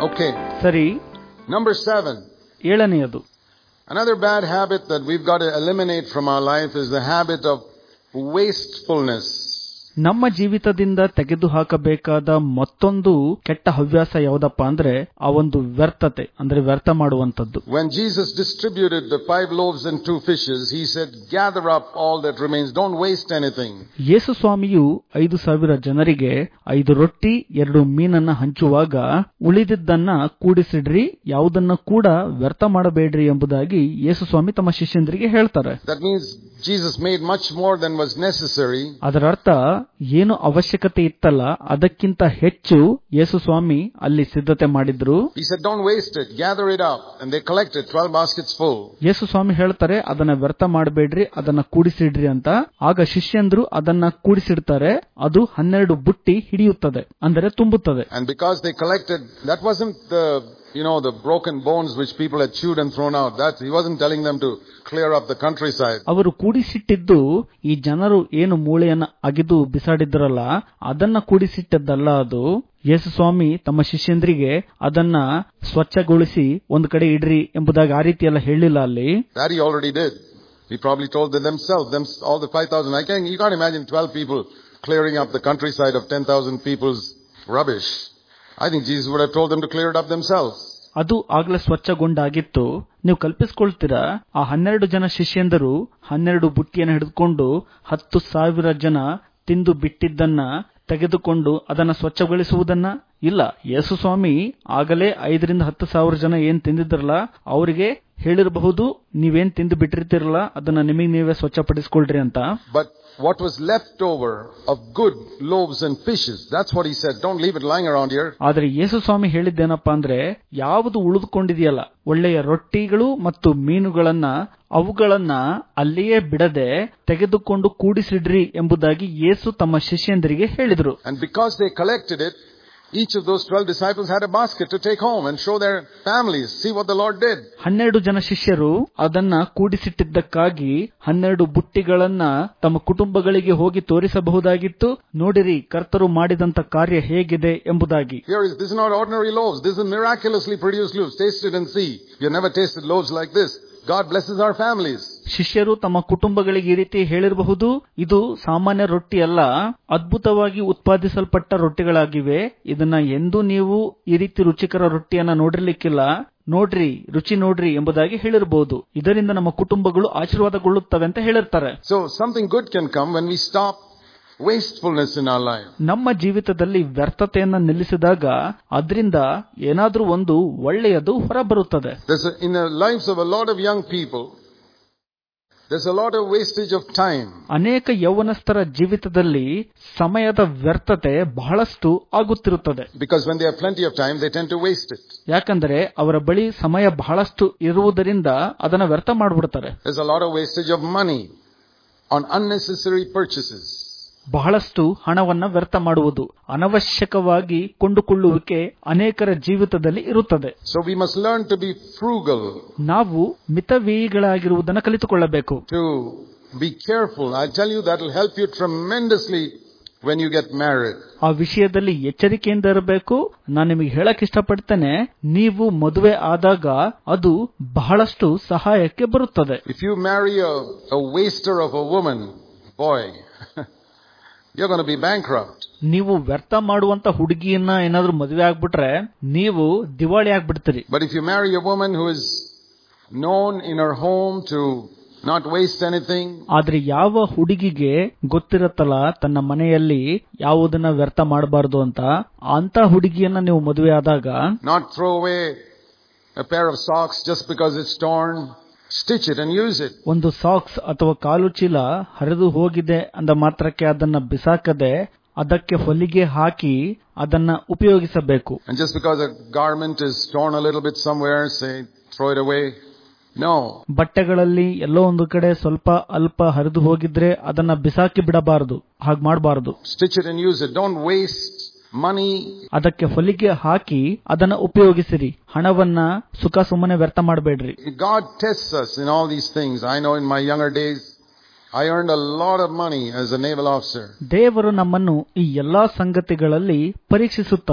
Okay. ಸರಿ Number seven. ಏಳನೆಯದು Another bad habit that we've got to eliminate from our life is the habit of wastefulness. ನಮ್ಮ ಜೀವಿತದಿಂದ ತೆಗೆದುಹಾಕಬೇಕಾದ ಮತ್ತೊಂದು ಕೆಟ್ಟ ಹವ್ಯಾಸ ಯಾವುದಪ್ಪ ಅಂದ್ರೆ ಆ ಒಂದು ವ್ಯರ್ಥತೆ ಅಂದ್ರೆ ವ್ಯರ್ಥ ಮಾಡುವಂತದ್ದು When Jesus distributed the five loaves and two fishes, he said, gather up all that remains. Don't waste anything. ಯೇಸು ಸ್ವಾಮಿಯು ಐದು ಸಾವಿರ ಜನರಿಗೆ ಐದು ರೊಟ್ಟಿ ಎರಡು ಮೀನನ್ನ ಹಂಚುವಾಗ ಉಳಿದಿದ್ದನ್ನ ಕೂಡಿಸಿಡ್ರಿ ಯಾವುದನ್ನ ಕೂಡ ವ್ಯರ್ಥ ಮಾಡಬೇಡ್ರಿ ಎಂಬುದಾಗಿ ಯೇಸು ಸ್ವಾಮಿ ತಮ್ಮ ಶಿಷ್ಯಂದರಿಗೆ ಹೇಳ್ತಾರೆ That means Jesus made much more than was necessary. ಅದರರ್ಥ ಏನು ಅವಶ್ಯಕತೆ ಇತ್ತಲ್ಲ ಅದಕ್ಕಿಂತ ಹೆಚ್ಚು ಯೇಸು ಸ್ವಾಮಿ ಅಲ್ಲಿ ಸಿದ್ಧತೆ ಮಾಡಿದ್ರು He said, don't waste it. Gather it up. And they collected 12 baskets full. ಯೇಸು ಸ್ವಾಮಿ ಹೇಳ್ತಾರೆ ಅದನ್ನ ವ್ಯರ್ಥ ಮಾಡಬೇಡ್ರಿ ಅದನ್ನ ಕೂಡಿಸಿಡ್ರಿ ಅಂತ ಆಗ ಶಿಷ್ಯಂದ್ರು ಅದನ್ನ ಕೂಡಿಸಿಡ್ತಾರೆ ಅದು ಹನ್ನೆರಡು ಬುಟ್ಟಿ ಹಿಡಿಯುತ್ತದೆ ಅಂದರೆ ತುಂಬುತ್ತದೆ And because they collected, that wasn't the, you know, the broken bones which people had chewed and thrown out. That, he wasn't telling them to clear up the countryside. ಅವರು ಕೂಡಿಸಿಟ್ಟಿದ್ದು ಈ ಜನರು ಏನು ಮೂಳೆಯನ್ನ ಅಗಿದು ಬಿಸಾಡಿದ್ರಲ್ಲ ಅದನ್ನ ಕೂಡಿಸಿಟ್ಟದ್ದಲ್ಲ ಅದು ಯೇಸು ಸ್ವಾಮಿ ತಮ್ಮ ಶಿಷ್ಯಂದ್ರಿಗೆ ಅದನ್ನ ಸ್ವಚ್ಛಗೊಳಿಸಿ ಒಂದು ಕಡೆ ಇಡ್ರಿ ಎಂಬುದಾಗಿ ಆ ರೀತಿ ಎಲ್ಲ ಹೇಳಿಲ್ಲ ಅಲ್ಲಿ That he already did. He probably told them themselves, them, all the 5,000. I can, you can't imagine 12 people clearing up the countryside of 10,000 people's rubbish. I think Jesus would have told them to clear it up themselves. ಅದು ಆಗ್ಲೇ ಸ್ವಚ್ಛಗೊಂಡಾಗಿತ್ತು ನೀವು ಕಲ್ಪಿಸ್ಕೊಳ್ತೀರಾ ಆ ಹನ್ನೆರಡು ಜನ ಶಿಷ್ಯಂದರು ಹನ್ನೆರಡು ಬುಟ್ಟಿಯನ್ನು ಹಿಡಿದುಕೊಂಡು ಹತ್ತು ಸಾವಿರ ಜನ ತಿಂದು ಬಿಟ್ಟಿದ್ದನ್ನ ತೆಗೆದುಕೊಂಡು ಅದನ್ನ ಸ್ವಚ್ಛಗೊಳಿಸುವುದನ್ನ ಇಲ್ಲ ಯೇಸು ಸ್ವಾಮಿ ಆಗಲೇ ಐದರಿಂದ ಹತ್ತು ಸಾವಿರ ಜನ ಏನ್ ತಿಂದಿದ್ರಲ್ಲ ಅವರಿಗೆ ಹೇಳಿರಬಹುದು ನೀವೇನ್ ತಿಂದು ಬಿಟ್ಟಿರ್ತಿರಲ್ಲ ಅದನ್ನ ನಿಮಗೆ ನೀವೇ ಸ್ವಚ್ಛಪಡಿಸ್ಕೊಳ್ರಿ ಅಂತ But what was left over of good loaves and fishes, that's what he said. Don't leave it lying around here. ಆದ್ರೆ ಯೇಸು ಸ್ವಾಮಿ ಹೇಳಿದ್ದೇನಪ್ಪಾ ಅಂದ್ರೆ ಯಾವುದು ಉಳಿದುಕೊಂಡಿದೆಯಲ್ಲ ಒಳ್ಳೆಯ ರೊಟ್ಟಿಗಳು ಮತ್ತು ಮೀನುಗಳನ್ನ ಅವುಗಳನ್ನ ಅಲ್ಲಿಯೇ ಬಿಡದೆ ತೆಗೆದುಕೊಂಡು ಕೂಡಿಸಿಡ್ರಿ ಎಂಬುದಾಗಿ ಯೇಸು ತಮ್ಮ ಶಿಷ್ಯಂದರಿಗೆ ಹೇಳಿದರು And because they collected it, each of those 12 disciples had a basket to take home and show their families, see what the Lord did. ಹನ್ನೆರಡು ಜನ ಶಿಷ್ಯರು ಅದನ್ನ ಕೂಡಿಸಿಟ್ಟಿದ್ದಕ್ಕಾಗಿ ಹನ್ನೆರಡು ಬುಟ್ಟಿಗಳನ್ನ ತಮ್ಮ ಕುಟುಂಬಗಳಿಗೆ ಹೋಗಿ ತೋರಿಸಬಹುದಾಗಿತ್ತು ನೋಡಿರಿ ಕರ್ತರು ಮಾಡಿದಂತ ಕಾರ್ಯ ಹೇಗಿದೆ ಎಂಬುದಾಗಿ Here is, this is not ordinary loaves. This is miraculously produced loaves. Taste it and see. You've never tasted loaves like this. God blesses our families. ಶಿಷ್ಯರು ತಮ್ಮ ಕುಟುಂಬಗಳಿಗೆ ಈ ರೀತಿ ಹೇಳಿರಬಹುದು ಇದು ಸಾಮಾನ್ಯ ರೊಟ್ಟಿ ಅಲ್ಲ ಅದ್ಭುತವಾಗಿ ಉತ್ಪಾದಿಸಲ್ಪಟ್ಟ ರೊಟ್ಟಿಗಳಾಗಿವೆ ಇದನ್ನ ಎಂದೂ ನೀವು ಈ ರೀತಿ ರುಚಿಕರ ರೊಟ್ಟಿಯನ್ನ ನೋಡಿರ್ಲಿಕ್ಕಿಲ್ಲ ನೋಡ್ರಿ ರುಚಿ ನೋಡ್ರಿ ಎಂಬುದಾಗಿ ಹೇಳಿರಬಹುದು ಇದರಿಂದ ನಮ್ಮ ಕುಟುಂಬಗಳು ಆಶೀರ್ವಾದಗೊಳ್ಳುತ್ತವೆ ಅಂತ ಹೇಳಿರ್ತಾರೆ So something good can come when we stop wastefulness in our life. ನಮ್ಮ ಜೀವಿತದಲ್ಲಿ ವ್ಯರ್ಥತೆಯನ್ನ ನಿಲ್ಲಿಸಿದಾಗ ಅದರಿಂದ ಏನಾದ್ರೂ ಒಂದು ಒಳ್ಳೆಯದು ಹೊರಬರುತ್ತದೆ There's a, in the lives of a lot of young people, there's a lot of wastage of time. ಅನೇಕ ಯೌವನಸ್ಥರ ಜೀವಿತದಲ್ಲಿ ಸಮಯದ ವ್ಯರ್ಥತೆ ಬಹಳಷ್ಟು ಆಗುತ್ತಿರುತ್ತದೆ Because when they have plenty of time, they tend to waste it. ಯಾಕಂದ್ರೆ ಅವರ ಬಳಿ ಸಮಯ ಬಹಳಷ್ಟು ಇರುವುದರಿಂದ ಅದನ್ನ ವ್ಯರ್ಥ ಮಾಡಿಬಿಡ್ತಾರೆ There's a lot of wastage of money on unnecessary purchases. ಬಹಳಷ್ಟು ಹಣವನ್ನ ವ್ಯರ್ಥ ಮಾಡುವುದು ಅನವಶ್ಯಕವಾಗಿ ಕೊಂಡುಕೊಳ್ಳುವಿಕೆ ಅನೇಕರ ಜೀವಿತದಲ್ಲಿ ಇರುತ್ತದೆ So we must learn to be frugal, ನಾವು ಮಿತವ್ಯಯಿಗಳಾಗಿರುವುದನ್ನು ಕಲಿತುಕೊಳ್ಳಬೇಕು to be careful. I tell you that will help you tremendously when you get married. ಆ ವಿಷಯದಲ್ಲಿ ಎಚ್ಚರಿಕೆಯಿಂದ ಇರಬೇಕು ನಾನು ನಿಮಗೆ ಹೇಳಕ್ ಇಷ್ಟಪಡ್ತೇನೆ ನೀವು ಮದುವೆ ಆದಾಗ ಅದು ಬಹಳಷ್ಟು ಸಹಾಯಕ್ಕೆ ಬರುತ್ತದೆ If you marry a, a waster of a woman, boy, you're going to be bankrupt. ನೀವು ವ್ಯರ್ಥ ಮಾಡುವಂತ ಹುಡುಗಿಯನ್ನ ಏನಾದ್ರೂ ಮದುವೆ ಆಗ್ಬಿಟ್ರೆ ನೀವು ದಿವಾಳಿ ಆಗ್ಬಿಡ್ತೀರಿ But if you marry a woman who is known in her home to not waste anything, ಆದ್ರೆ ಯಾವ ಹುಡುಗಿಗೆ ಗೊತ್ತಿರತ್ತಲ್ಲ ತನ್ನ ಮನೆಯಲ್ಲಿ ಯಾವುದನ್ನ ವ್ಯರ್ಥ ಮಾಡಬಾರದು ಅಂತ ಅಂತ ಹುಡುಗಿಯನ್ನ ನೀವು ಮದುವೆ ಆದಾಗ not throw away a pair of socks just because it's torn, stitch it and use it. ಒಂದು ಸಾಕ್ಸ್ ಅಥವಾ ಕಾಲು ಚೀಲ ಹರಿದು ಹೋಗಿದೆ ಅಂದ ಮಾತ್ರಕ್ಕೆ ಅದನ್ನ ಬಿಸಾಕದೆ ಅದಕ್ಕೆ ಹೊಲಿಗೆ ಹಾಕಿ ಅದನ್ನ ಉಪಯೋಗಿಸಬೇಕು And just because a garment is torn a little bit somewhere, say, throw it away. No. ಬಟ್ಟೆಗಳಲ್ಲಿ ಎಲ್ಲೋ ಒಂದು ಕಡೆ ಸ್ವಲ್ಪ ಅಲ್ಪ ಹರಿದು ಹೋಗಿದ್ರೆ ಅದನ್ನ ಬಿಸಾಕಿ ಬಿಡಬಾರದು ಹಾಗೆ ಮಾಡಬಾರದು Stitch it and use it. Don't waste money. ಅದಕ್ಕೆ ಹೊಲಿಗೆ ಹಾಕಿ ಅದನ್ನ ಉಪಯೋಗಿಸಿರಿ ಹಣವನ್ನ ಸುಖ ಸುಮ್ಮನೆ ವ್ಯರ್ಥ ಮಾಡಬೇಡ್ರಿ God tests us in all these things. I know in my younger days, I earned a lot of money as a naval officer. ದೇವರು ನಮ್ಮನ್ನು ಈ ಎಲ್ಲಾ ಸಂಗತಿಗಳಲ್ಲಿ ಪರೀಕ್ಷಿಸುತ್ತಾರೆ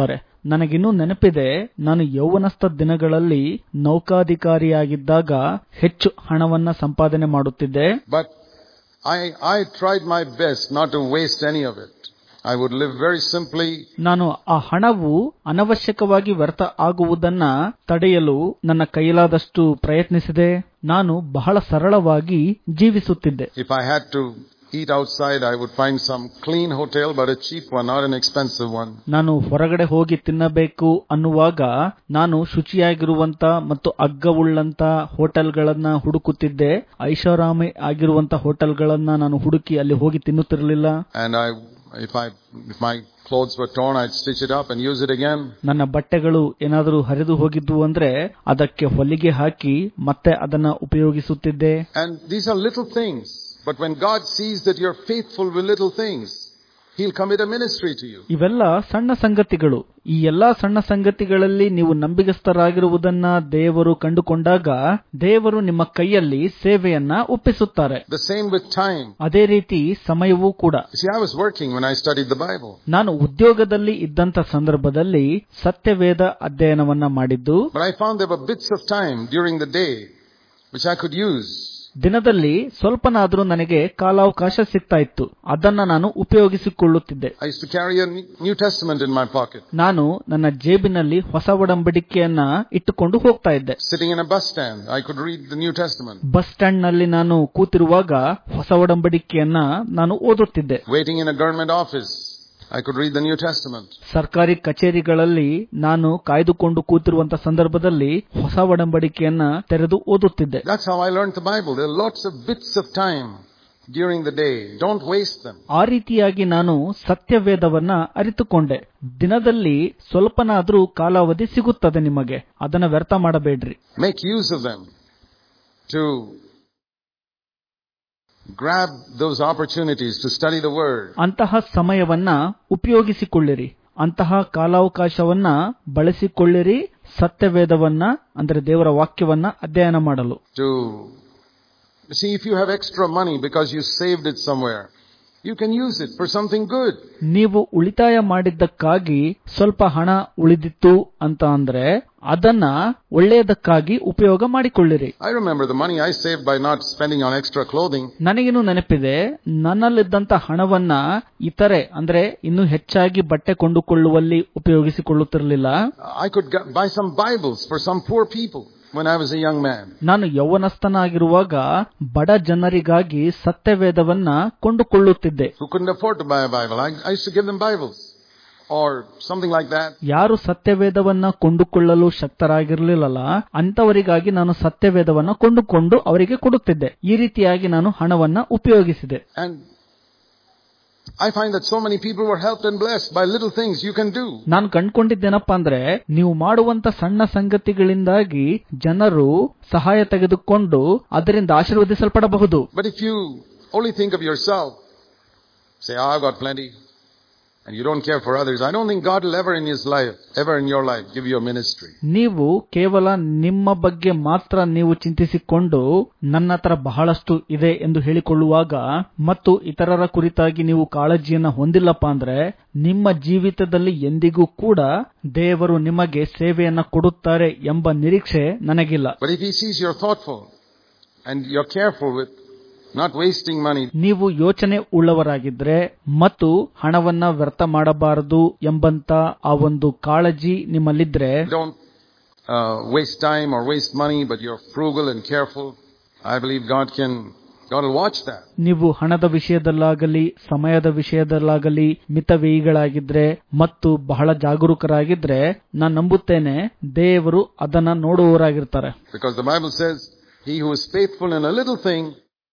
ನನಗಿನ್ನೂ ನೆನಪಿದೆ ನಾನು ಯೌವನಸ್ಥ ದಿನಗಳಲ್ಲಿ ನೌಕಾಧಿಕಾರಿಯಾಗಿದ್ದಾಗ ಹೆಚ್ಚು ಹಣವನ್ನ ಸಂಪಾದನೆ ಮಾಡುತ್ತಿದ್ದೆ But I, I tried my best not to waste any of it. I would live very simply. ನಾನು ಆ ಹಣವು ಅನವಶ್ಯಕವಾಗಿ ವ್ಯರ್ಥ ಆಗುವುದನ್ನ ತಡೆಯಲು ನನ್ನ ಕೈಲಾದಷ್ಟು ಪ್ರಯತ್ನಿಸಿದೆ ನಾನು ಬಹಳ ಸರಳವಾಗಿ ಜೀವಿಸುತ್ತಿದ್ದೆ If I had to eat outside, I would find some clean hotel, but a cheap one, not an expensive one. ನಾನು ಹೊರಗಡೆ ಹೋಗಿ ತಿನ್ನಬೇಕು ಅನ್ನುವಾಗ ನಾನು ಶುಚಿಯಾಗಿರುವಂತ ಮತ್ತು ಅಗ್ಗವುಳ್ಳಂತ ಹೋಟೆಲ್ಗಳನ್ನ ಹುಡುಕುತ್ತಿದ್ದೆ ಐಷಾರಾಮಿ ಆಗಿರುವಂತ ಹೋಟೆಲ್ಗಳನ್ನ ನಾನು ಹುಡುಕಿ ಅಲ್ಲಿ ಹೋಗಿ ತಿನ್ನುತ್ತಿರಲಿಲ್ಲ And I, if I, if my clothes were torn, I'd stitch it up and use it again. ನನ್ನ ಬಟ್ಟೆಗಳು ಏನಾದರೂ ಹರಿದು ಹೋಗಿದ್ವು ಅಂದ್ರೆ ಅದಕ್ಕೆ ಹೊಲಿಗೆ ಹಾಕಿ ಮತ್ತೆ ಅದನ್ನ ಉಪಯೋಗಿಸುತ್ತಿದ್ದೆ And these are little things. But when God sees that you're faithful with little things, He'll commit a ministry to you. ಇವೆಲ್ಲ ಸಣ್ಣ ಸಂಗತಿಗಳು ಈ ಎಲ್ಲಾ ಸಣ್ಣ ಸಂಗತಿಗಳಲ್ಲಿ ನೀವು ನಂಬಿಗಸ್ತರಾಗಿರುವುದನ್ನ ದೇವರು ಕಂಡುಕೊಂಡಾಗ ದೇವರು ನಿಮ್ಮ ಕೈಯಲ್ಲಿ ಸೇವೆಯನ್ನ ಒಪ್ಪಿಸುತ್ತಾರೆ The same with time. ಅದೇ ರೀತಿ ಸಮಯವೂ ಕೂಡ You see, I was working when I studied the Bible. ನಾನು ಉದ್ಯೋಗದಲ್ಲಿ ಇದ್ದಂತ ಸಂದರ್ಭದಲ್ಲಿ ಸತ್ಯವೇದ ಅಧ್ಯಯನವನ್ನ ಮಾಡಿದ್ದು But I found there were bits of time during the day which I could use. ದಿನದಲ್ಲಿ ಸ್ವಲ್ಪನಾದ್ರೂ ನನಗೆ ಕಾಲಾವಕಾಶ ಸಿಗ್ತಾ ಇತ್ತು ಅದನ್ನ ನಾನು ಉಪಯೋಗಿಸಿಕೊಳ್ಳುತ್ತಿದ್ದೆ I used to carry a New Testament in my pocket. ನಾನು ನನ್ನ ಜೇಬಿನಲ್ಲಿ ಹೊಸ ಒಡಂಬಡಿಕೆಯನ್ನ ಇಟ್ಟುಕೊಂಡು ಹೋಗ್ತಾ ಇದ್ದೆ Sitting in a bus stand, I could read the New Testament. Bus stand ನಲ್ಲಿ ನಾನು ಕೂತಿರುವಾಗ ಹೊಸ ಒಡಂಬಡಿಕೆಯನ್ನ ನಾನು ಓದುತ್ತಿದ್ದೆ Waiting in a government office, I could read the New Testament. ಸರ್ಕಾರಿ ಕಚೇರಿಗಳಲ್ಲಿ ನಾನು ಕಾಯ್ದುಕೊಂಡು ಕೂತಿರುವಂತ ಸಂದರ್ಭದಲ್ಲಿ ಹೊಸ ಒಡಂಬಡಿಕೆಯನ್ನ ತೆರೆದು ಓದುತ್ತಿದ್ದೆ That's how I learned the Bible. There are lots of bits of time during the day. Don't waste them. ಆ ರೀತಿಯಾಗಿ ನಾನು ಸತ್ಯವೇದವನ್ನ ಅರಿತುಕೊಂಡೆ ದಿನದಲ್ಲಿ ಸ್ವಲ್ಪನಾದ್ರೂ ಕಾಲಾವಧಿ ಸಿಗುತ್ತದೆ ನಿಮಗೆ ಅದನ್ನ ವ್ಯರ್ಥ ಮಾಡಬೇಡ್ರಿ Make use of them to grab those opportunities to study the Word. ಅಂತಹ ಸಮಯವನ್ನ ಉಪಯೋಗಿಸಿಕೊಳ್ಳಿರಿ ಅಂತಹ ಕಾಲಾವಕಾಶವನ್ನ ಬಳಸಿಕೊಳ್ಳಿರಿ ಸತ್ಯವೇದವನ್ನ ಅಂದರೆ ದೇವರ ವಾಕ್ಯವನ್ನ ಅಧ್ಯಯನ ಮಾಡಲು To see if you have extra money because you saved it somewhere. You can use it for something good. ನೀವು ಉಳಿತಾಯ ಮಾಡಿದ್ದಕ್ಕಾಗಿ ಸ್ವಲ್ಪ ಹಣ ಉಳಿದಿತ್ತು ಅಂತ ಅಂದ್ರೆ ಅದನ್ನ ಒಳ್ಳೆಯದಕ್ಕಾಗಿ ಉಪಯೋಗ ಮಾಡಿಕೊಳ್ಳಿರಿ I remember the money I saved by not spending on extra clothing. ನನಗೇನು ನೆನಪಿದೆ ನನ್ನಲ್ಲಿದ್ದಂತ ಹಣವನ್ನ ಇತರೆ ಅಂದ್ರೆ ಇನ್ನು ಹೆಚ್ಚಾಗಿ ಬಟ್ಟೆ ಕೊಂಡುಕೊಳ್ಳುವಲ್ಲಿ ಉಪಯೋಗಿಸಿಕೊಳ್ಳುತ್ತಿರಲಿಲ್ಲ I could g- buy some Bibles for some poor people when I was a young man. ನಾನು ಯೌವನಸ್ಥನಾಗಿರುವಾಗ ಬಡ ಜನರಿಗಾಗಿ ಸತ್ಯವೇದವನ್ನ ಕೊಂಡುಕೊಳ್ಳುತ್ತಿದ್ದೆ Who couldn't afford to buy a Bible? I, I used to give them Bibles or something like that. ಯಾರು ಸತ್ಯವೇದವನ್ನ ಕೊಂಡುಕೊಳ್ಳಲು ಶಕ್ತರಾಗಿರ್ಲಿಲ್ಲಲ್ಲ ಅಂತವರಿಗಾಗಿ ನಾನು ಸತ್ಯವೇದವನ್ನ ಕೊಂಡುಕೊಂಡು ಅವರಿಗೆ ಕೊಡುತ್ತಿದ್ದೆ ಈ ರೀತಿಯಾಗಿ ನಾನು ಹಣವನ್ನ ಉಪಯೋಗಿಸಿದೆ And I find that so many people were helped and blessed by little things you can do. ನಾನು ಕಂಡ್ಕೊಂಡಿದ್ದೇನಪ್ಪಾ ಅಂದ್ರೆ ನೀವು ಮಾಡುವಂತ ಸಣ್ಣ ಸಂಗತಿಗಳಿಂದಾಗಿ ಜನರು ಸಹಾಯ ತೆಗೆದುಕೊಂಡು ಅದರಿಂದ ಆಶೀರ್ವದಿಸಲ್ಪಡಬಹುದು But if you only think of yourself, say, oh, I've got plenty, and you don't care for others, I don't think God will ever in His life, ever in your life, give you a ministry. ನೀವು ಕೇವಲ ನಿಮ್ಮ ಬಗ್ಗೆ ಮಾತ್ರ ನೀವು ಚಿಂತಿಸಿಕೊಂಡು ನನ್ನ ಹತ್ರ ಬಹಳಷ್ಟು ಇದೆ ಎಂದು ಹೇಳಿಕೊಳ್ಳುವಾಗ ಮತ್ತು ಇತರರ ಕುರಿತಾಗಿ ನೀವು ಕಾಳಜಿಯನ್ನ ಹೊಂದಿಲ್ಲಪ್ಪ ಅಂದ್ರೆ ನಿಮ್ಮ ಜೀವಿತದಲ್ಲಿ ಎಂದಿಗೂ ಕೂಡ ದೇವರು ನಿಮಗೆ ಸೇವೆಯನ್ನ ಕೊಡುತ್ತಾರೆ ಎಂಬ ನಿರೀಕ್ಷೆ ನನಗಿಲ್ಲ But if He sees you're thoughtful and you're careful with not wasting money, ನೀವು ಯೋಚನೆ ಉಳ್ಳವರಾಗಿದ್ರೆ ಮತ್ತು ಹಣವನ್ನ ವ್ಯರ್ಥ ಮಾಡಬಾರದು ಎಂಬಂತ ಆ ಒಂದು ಕಾಳಜಿ ನಿಮ್ಮಲ್ಲಿದ್ರೆ don't uh, waste time or waste money, but you're frugal and careful, I believe God can, God will watch that. ನೀವು ಹಣದ ವಿಷಯದಲ್ಲಾಗಲಿ ಸಮಯದ ವಿಷಯದಲ್ಲಾಗಲಿ ಮಿತವ್ಯಯಿಗಳಾಗಿದ್ರೆ ಮತ್ತು ಬಹಳ ಜಾಗರೂಕರಾಗಿದ್ರೆ ನಾನು ನಂಬುತ್ತೇನೆ ದೇವರು ಅದನ್ನ ನೋಡುವವರಾಗಿರ್ತಾರೆ Because the Bible says, He who is faithful in a little thing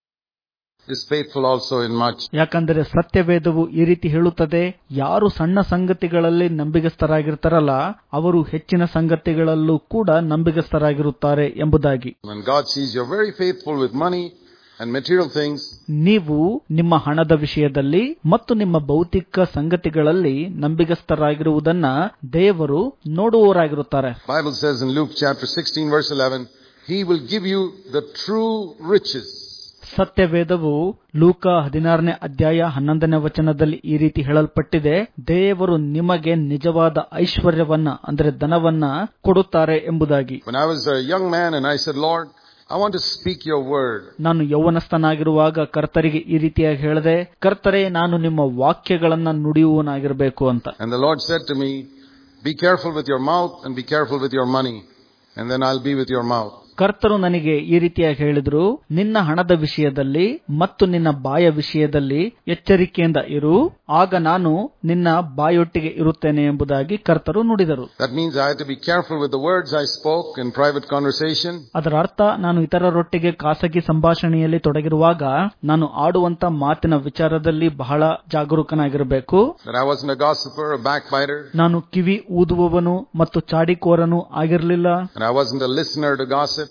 is faithful also in much. ಯಾಕಂದರೆ ಸತ್ಯವೇದವು ಈ ರೀತಿ ಹೇಳುತ್ತದೆ ಯಾರು ಸಣ್ಣ ಸಂಗತಿಗಳಲ್ಲಿ ನಂಬಿಗಸ್ತರಾಗಿರ್ತಾರಲ್ಲ ಅವರು ಹೆಚ್ಚಿನ ಸಂಗತಿಗಳಲ್ಲೂ ಕೂಡ ನಂಬಿಗಸ್ತರಾಗಿರುತ್ತಾರೆ ಎಂಬುದಾಗಿ When God sees you're very faithful with money and material things, ನೀವು ನಿಮ್ಮ ಹಣದ ವಿಷಯದಲ್ಲಿ ಮತ್ತು ನಿಮ್ಮ ಭೌತಿಕ ಸಂಗತಿಗಳಲ್ಲಿ ನಂಬಿಗಸ್ತರಾಗಿರುವುದನ್ನ ದೇವರು ನೋಡುವವರಾಗಿರುತ್ತಾರೆ Bible says in Luke chapter 16 verse 11, He will give you the true riches ಸತ್ಯವೇದವು ಲೂಕ ಹದಿನಾರನೇ ಅಧ್ಯಾಯ ಹನ್ನೊಂದನೇ ವಚನದಲ್ಲಿ ಈ ರೀತಿ ಹೇಳಲ್ಪಟ್ಟಿದೆ ದೇವರು ನಿಮಗೆ ನಿಜವಾದ ಐಶ್ವರ್ಯವನ್ನ ಅಂದ್ರೆ ಧನವನ್ನ ಕೊಡುತ್ತಾರೆ ಎಂಬುದಾಗಿ When I was a young man and I said, Lord, I want to speak your word. ನಾನು ಯೌವನಸ್ಥನಾಗಿರುವಾಗ ಕರ್ತರಿಗೆ ಈ ರೀತಿಯಾಗಿ ಹೇಳಿದೆ ಕರ್ತರೆ ನಾನು ನಿಮ್ಮ ವಾಕ್ಯಗಳನ್ನ ನುಡಿಯುವನಾಗಿರಬೇಕು ಅಂತ And the Lord said to me, be careful with your mouth and be careful with your money. And then I'll be with your mouth. ಕರ್ತರು ನನಗೆ ಈ ರೀತಿಯಾಗಿ ಹೇಳಿದ್ರು ನಿನ್ನ ಹಣದ ವಿಷಯದಲ್ಲಿ ಮತ್ತು ನಿನ್ನ ಬಾಯ ವಿಷಯದಲ್ಲಿ ಎಚ್ಚರಿಕೆಯಿಂದ ಇರು ಆಗ ನಾನು ನಿನ್ನ ಬಾಯೊಟ್ಟಿಗೆ ಇರುತ್ತೇನೆ ಎಂಬುದಾಗಿ ಕರ್ತರು ನುಡಿದರು That means I had to be careful with the words I spoke in private conversation. ಅದರ ಅರ್ಥ ನಾನು ಇತರರೊಟ್ಟಿಗೆ ಖಾಸಗಿ ಸಂಭಾಷಣೆಯಲ್ಲಿ ತೊಡಗಿರುವಾಗ ನಾನು ಆಡುವಂತ ಮಾತಿನ ವಿಚಾರದಲ್ಲಿ ಬಹಳ ಜಾಗರೂಕನಾಗಿರಬೇಕು That I wasn't a gossiper, a backbiter. ನಾನು ಕಿವಿ ಊದುವವನು ಮತ್ತು ಚಾಡಿಕೋರನು ಆಗಿರಲಿಲ್ಲ And I wasn't a listener to gossip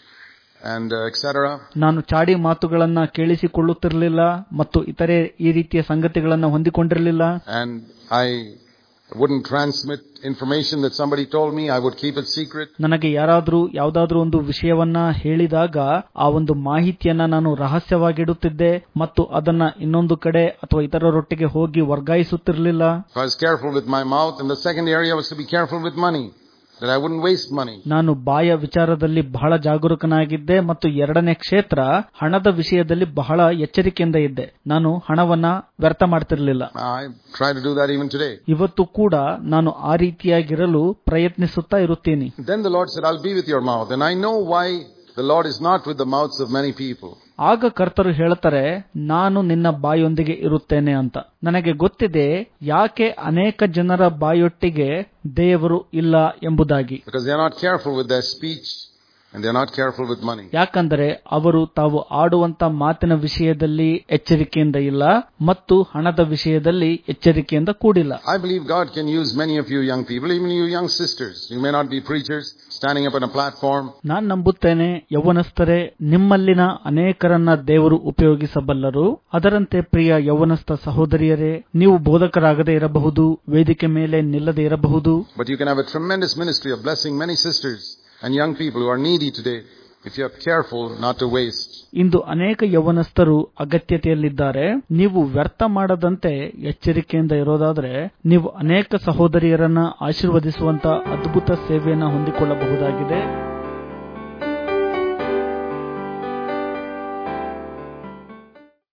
and uh, etc. ನಾನು ಚಾಡಿ ಮಾತುಗಳನ್ನ ಕೇಳಿಸಿಕೊಳ್ಳುತ್ತಿರಲಿಲ್ಲ ಮತ್ತು ಇತರೆ ಈ ರೀತಿಯ ಸಂಗತಿಗಳನ್ನ ಹೊಂದಿಕೊಂಡಿರಲಿಲ್ಲ And I wouldn't transmit information that somebody told me. I would keep it secret. ನನಗೆ ಯಾರಾದ್ರೂ ಯಾವ್ದಾದ್ರೂ ಒಂದು ವಿಷಯವನ್ನ ಹೇಳಿದಾಗ ಆ ಒಂದು ಮಾಹಿತಿಯನ್ನ ನಾನು ರಹಸ್ಯವಾಗಿಡುತ್ತಿದ್ದೆ ಮತ್ತು ಅದನ್ನ ಇನ್ನೊಂದು ಕಡೆ ಅಥವಾ ಇತರರೊಟ್ಟಿಗೆ ಹೋಗಿ ವರ್ಗಾಯಿಸುತ್ತಿರಲಿಲ್ಲ So I was careful with my mouth. And the second area was to be careful with money. That I wouldn't waste money. ನಾನು ಬಾಯ ವಿಚಾರದಲ್ಲಿ ಬಹಳ ಜಾಗರೂಕನಾಗಿದ್ದೆ ಮತ್ತು ಎರಡನೇ ಕ್ಷೇತ್ರ ಹಣದ ವಿಷಯದಲ್ಲಿ ಬಹಳ ಎಚ್ಚರಿಕೆಯಿಂದ ಇದ್ದೆ ನಾನು ಹಣವನ್ನ ವ್ಯರ್ಥ ಮಾಡ್ತಿರ್ಲಿಲ್ಲ I try to do that even today. ಇವತ್ತು ಕೂಡ ನಾನು ಆ ರೀತಿಯಾಗಿರಲು ಪ್ರಯತ್ನಿಸುತ್ತಾ ಇರುತ್ತೀನಿ Then the Lord said, I'll be with your mouth. And I know why the Lord is not with the mouths of many people. ಆಗ ಕರ್ತರು ಹೇಳ್ತಾರೆ ನಾನು ನಿನ್ನ ಬಾಯೊಂದಿಗೆ ಇರುತ್ತೇನೆ ಅಂತ ನನಗೆ ಗೊತ್ತಿದೆ ಯಾಕೆ ಅನೇಕ ಜನರ ಬಾಯೊಟ್ಟಿಗೆ ದೇವರು ಇಲ್ಲ ಎಂಬುದಾಗಿ Because they're not careful with their speech and they're not careful with money. ಯಾಕಂದರೆ ಅವರು ತಾವು ಆಡುವಂತ ಮಾತಿನ ವಿಷಯದಲ್ಲಿ ಎಚ್ಚರಿಕೆಯಿಂದ ಇಲ್ಲ ಮತ್ತು ಹಣದ ವಿಷಯದಲ್ಲಿ ಎಚ್ಚರಿಕೆಯಿಂದ ಕೂಡಿಲ್ಲ I believe God can use many of you young people, even you young sisters. You may not be preachers standing up on a platform, ನಾನ್ ನಂಬುತ್ತೇನೆ ಯೌವನಸ್ಥರೇ ನಿಮ್ಮಲ್ಲಿನ ಅನೇಕರನ್ನ ದೇವರು ಉಪಯೋಗಿಸಬಲ್ಲರು ಅದರಂತೆ ಪ್ರಿಯ ಯೌವನಸ್ಥ ಸಹೋದರಿಯರೇ ನೀವು ಬೋಧಕರಾಗದೇ ಇರಬಹುದು ವೇದಿಕೆ ಮೇಲೆ ನಿಲ್ಲದೆ ಇರಬಹುದು but you can have a tremendous ministry of blessing many sisters and young people who are needy today if you're careful not to waste. ಇಂದು ಅನೇಕ ಯೌವನಸ್ಥರು ಅಗತ್ಯತೆಯಲ್ಲಿದ್ದಾರೆ ನೀವು ವ್ಯರ್ಥ ಮಾಡದಂತೆ ಎಚ್ಚರಿಕೆಯಿಂದ ಇರೋದಾದ್ರೆ ನೀವು ಅನೇಕ ಸಹೋದರಿಯರನ್ನ ಆಶೀರ್ವದಿಸುವಂತ ಅದ್ಭುತ ಸೇವೆಯನ್ನ ಹೊಂದಿಕೊಳ್ಳಬಹುದಾಗಿದೆ